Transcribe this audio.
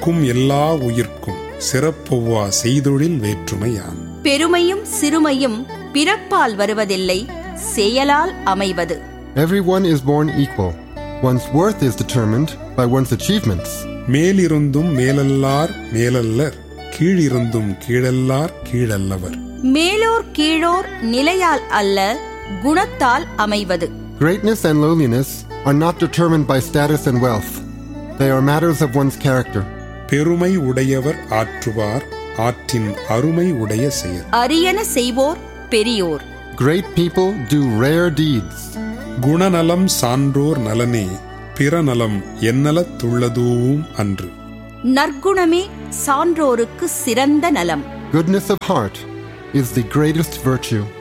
பிறக்கும் எல்லா உயிர்க்கும் சிறப்பொவ்வா செய்தொழில் வேற்றுமையான் பெருமையும் சிறுமையும் பிறப்பால் வருவதில்லை செயலால் அமைவது Everyone is born equal. One's worth is determined by one's achievements. மேலிருந்தும் மேலல்லார் மேலல்லர் கீழிருந்தும் கீழல்லார் கீழல்லவர் மேலோர் கீழோர் நிலையால் அல்ல குணத்தால் அமைவது Greatness and lowliness are not determined by status and wealth. They are matters of one's character. பெருமை உடையவர் ஆற்றுவார் ஆற்றின் அருமை உடைய செயல் அரியன செய்வோர் பெரியோர் Great people do rare deeds. குணநலம் சான்றோர் நலனே பிறநலம் என்னலத்துள்ளதூவும் அன்று நற்குணமே சான்றோருக்கு சிறந்த நலம் Goodness of heart is the greatest virtue.